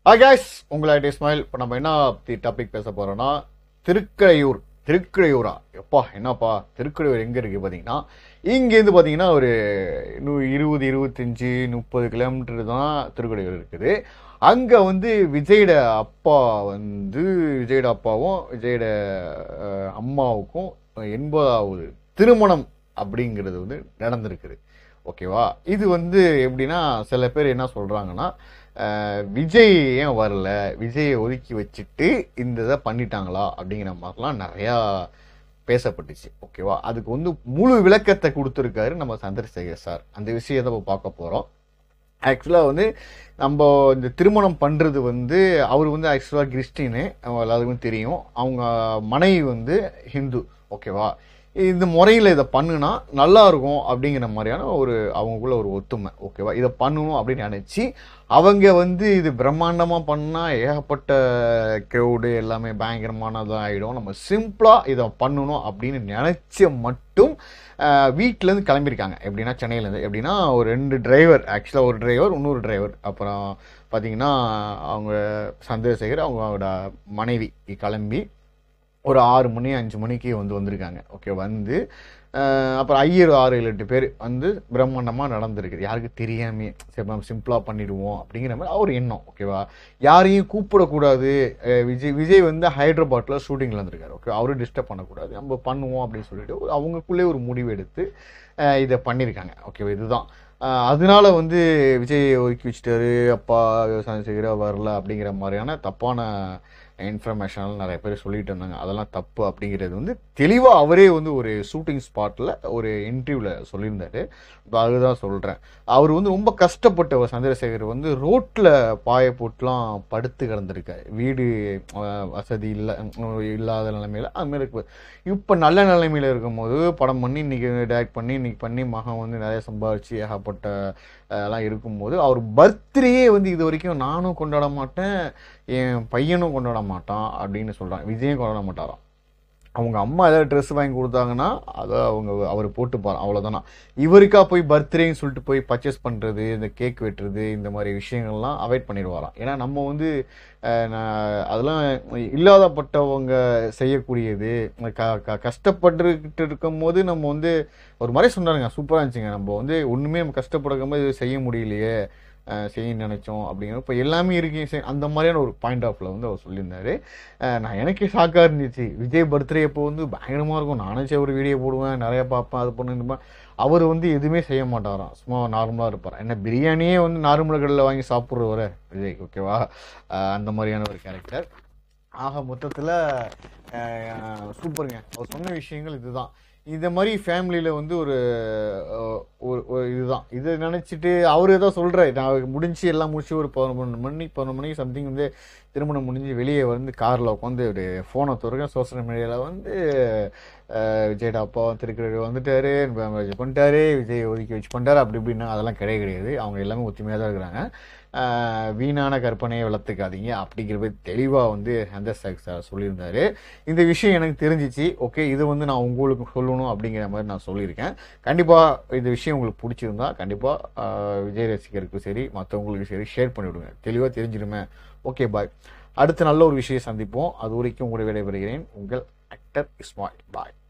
ஆகாஷ் உங்களை இஸ்மாயில் இப்போ நம்ம என்ன பற்றி டாபிக் பேச போறோம்னா திருக்கடையூர் திருக்கடையூரா எப்பா என்னப்பா திருக்கடையூர் எங்கே இருக்குது பார்த்தீங்கன்னா இங்கேருந்து பார்த்தீங்கன்னா ஒரு நூ- இருபது இருபத்தஞ்சி முப்பது கிலோமீட்டர் தான் திருக்கடையூர் இருக்குது அங்கே வந்து விஜயோட அப்பா வந்து விஜயோட அப்பாவும் விஜயோட அஹ், அம்மாவுக்கும் எண்பதாவது திருமணம் அப்படிங்கிறது வந்து நடந்திருக்குது ஓகேவா இது வந்து எப்படின்னா சில பேர் என்ன சொல்கிறாங்கன்னா விஜய் ஏன் வரல விஜயை ஒதுக்கி வச்சுட்டு இந்த இதை பண்ணிட்டாங்களா அப்படிங்கிற மாதிரிலாம் நிறையா பேசப்பட்டுச்சு ஓகேவா அதுக்கு வந்து முழு விளக்கத்தை கொடுத்துருக்காரு நம்ம சந்திரசேகர் சார் அந்த விஷயத்தை நம்ம பார்க்க போகிறோம் ஆக்சுவலாக வந்து நம்ம இந்த திருமணம் பண்ணுறது வந்து அவர் வந்து ஆக்சுவலாக கிறிஸ்டின்னு அவங்க எல்லாருக்கும் தெரியும் அவங்க மனைவி வந்து ஹிந்து ஓகேவா இந்த முறையில் இதை பண்ணுனா நல்லா இருக்கும் அப்படிங்கிற மாதிரியான ஒரு அவங்களுக்குள்ள ஒரு ஒத்துமை ஓகேவா இதை பண்ணணும் அப்படின்னு நினச்சி அவங்க வந்து இது பிரம்மாண்டமாக பண்ணால் ஏகப்பட்ட க்ரௌடு எல்லாமே பயங்கரமானதாக ஆகிடும் நம்ம சிம்பிளாக இதை பண்ணணும் அப்படின்னு நினச்ச மட்டும் வீட்டிலேருந்து கிளம்பியிருக்காங்க எப்படின்னா சென்னையிலேருந்து எப்படின்னா ஒரு ரெண்டு டிரைவர் ஆக்சுவலாக ஒரு டிரைவர் இன்னொரு டிரைவர் அப்புறம் பார்த்தீங்கன்னா அவங்க சந்திரசேகர் அவங்களோட மனைவி கிளம்பி ஒரு ஆறு மணி அஞ்சு மணிக்கு வந்து வந்திருக்காங்க ஓகே வந்து அஹ், அப்புறம் ஐயர் ஆறு ஏழு எட்டு பேர் வந்து பிரம்மாண்டமாக நடந்திருக்குது யாருக்கு தெரியாமே சரி நம்ம சிம்பிளாக பண்ணிடுவோம் அப்படிங்கிற மாதிரி அவர் எண்ணம் ஓகேவா யாரையும் கூப்பிடக்கூடாது அஹ், விஜய் விஜய் வந்து ஹைதராபாத்தில் ஷூட்டிங்கில் இருந்திருக்காரு ஓகே அவரும் டிஸ்டர்ப் பண்ணக்கூடாது நம்ம பண்ணுவோம் அப்படின்னு சொல்லிட்டு ஒரு- அவங்களுக்குள்ளே ஒரு முடிவு எடுத்து அஹ், இதை பண்ணியிருக்காங்க ஓகேவா இதுதான் அஹ், அதனால வந்து விஜய் ஒதுக்கி வச்சுட்டாரு அப்பா விவசாயம் செய்கிற வரல அப்படிங்கிற மாதிரியான தப்பான இன்ஃபர்மேஷன் நிறைய பேர் சொல்லிட்டு இருந்தாங்க அதெல்லாம் தப்பு அப்படிங்கிறது வந்து தெளிவாக அவரே வந்து ஒரு ஷூட்டிங் ஸ்பாட்டில் ஒரு இன்டர்வியூவில் சொல்லியிருந்தாரு இப்போ அதுதான் சொல்கிறேன் அவர் வந்து ரொம்ப கஷ்டப்பட்டவர் சந்திரசேகர் வந்து ரோட்டில் பாய போட்டுலாம் படுத்து கிடந்திருக்காரு வீடு அஹ், வசதி இல்லை இல்லாத நிலைமையில அதுமாரி இருக்கு இப்போ நல்ல நிலைமையில இருக்கும்போது படம் பண்ணி இன்னைக்கு டைரக்ட் பண்ணி இன்னைக்கு பண்ணி மகன் வந்து நிறைய சம்பாதிச்சு ஏகப்பட்ட அஹ், எல்லாம் இருக்கும்போது அவர் பர்த்டேயே வந்து இது வரைக்கும் நானும் கொண்டாட மாட்டேன் என் பையனும் கொண்டாட மாட்டான் அப்படின்னு சொல்கிறாங்க விஜயும் கொண்டாட மாட்டாராம் அவங்க அம்மா ஏதாவது ட்ரெஸ் வாங்கி கொடுத்தாங்கன்னா அதை அவங்க அவர் போட்டுப்பார் அவ்வளோதானா இவருக்கா போய் பர்த்டேன்னு சொல்லிட்டு போய் பர்ச்சேஸ் பண்ணுறது இந்த கேக் வெட்டுறது இந்த மாதிரி விஷயங்கள்லாம் அவாய்ட் பண்ணிடுவாராம் ஏன்னா நம்ம வந்து அஹ், நான் அதெல்லாம் இல்லாதப்பட்டவங்க செய்யக்கூடியது க க கஷ்டப்பட்டுக்கிட்டு இருக்கும்போது நம்ம வந்து ஒரு மாதிரி சொன்னாருங்க சூப்பராக இருந்துச்சுங்க நம்ம வந்து ஒன்றுமே நம்ம கஷ்டப்படும் போது செய்ய முடியலையே அஹ், செய்ய நினைச்சோம் அப்படிங்கிற இப்போ எல்லாமே இருக்கு சரி, அந்த மாதிரியான ஒரு பாயிண்ட் ஆஃப்ல வந்து அவர் சொல்லியிருந்தாரு அஹ், நான் எனக்கே ஷாக்காக இருந்துச்சு விஜய் பர்த்டே அப்போ வந்து பயங்கரமாக இருக்கும் நானும் சரி ஒரு வீடியோ போடுவேன் நிறைய பார்ப்பேன் அது பண்ணு அவர் வந்து எதுவுமே செய்ய மாட்டாராம் சும்மா நார்மலாக இருப்பார் என்ன பிரியாணியே வந்து நார்மல் கடையில் வாங்கி சாப்பிட்றவர விஜய் ஓகேவா அஹ், அந்த மாதிரியான ஒரு கேரக்டர் ஆக மொத்தத்தில் சூப்பருங்க அவர் சொன்ன விஷயங்கள் இதுதான் இந்த மாதிரி ஃபேமிலியில் வந்து ஒரு அஹ், ஒரு ஒரு இதுதான் இதை நினச்சிட்டு அவர் ஏதோ சொல்கிறார் நான் முடிஞ்சு எல்லாம் முடிச்சு ஒரு பதினொன்று மணி பதினொன்று மணிக்கு சம்திங் வந்து திருமணம் முடிஞ்சு வெளியே வந்து காரில் உட்காந்து ஒரு ஃபோனை திறக்க சோஷியல் மீடியாவில் வந்து அஹ், விஜயோட அப்பா திருக்கிறவர் வந்துட்டாரு இது பண்ணிட்டாரு விஜய் ஒதுக்கி வச்சு பண்ணிட்டாரு அப்படி இப்படின்னா அதெல்லாம் கிடையாது கிடையாது அவங்க எல்லாமே ஒத்துமையாக தான் இருக்கிறாங்க அஹ், வீணான கற்பனையை வளர்த்துக்காதீங்க அப்படிங்கிறது தெளிவாக வந்து அந்த சார் சொல்லியிருந்தாரு இந்த விஷயம் எனக்கு தெரிஞ்சிச்சு ஓகே இது வந்து நான் உங்களுக்கு சொல்லணும் அப்படிங்கிற மாதிரி நான் சொல்லியிருக்கேன் கண்டிப்பாக இந்த விஷயம் உங்களுக்கு பிடிச்சிருந்தா கண்டிப்பாக விஜய் ரசிகருக்கு சரி மற்றவங்களுக்கு சரி ஷேர் பண்ணிவிடுங்க தெளிவாக தெரிஞ்சிடுமே ஓகே பாய் அடுத்த நல்ல ஒரு விஷயம் சந்திப்போம் அது வரைக்கும் உங்களை விடைபெறுகிறேன் உங்கள் ஆக்டர் இஸ்மாயில் பாய்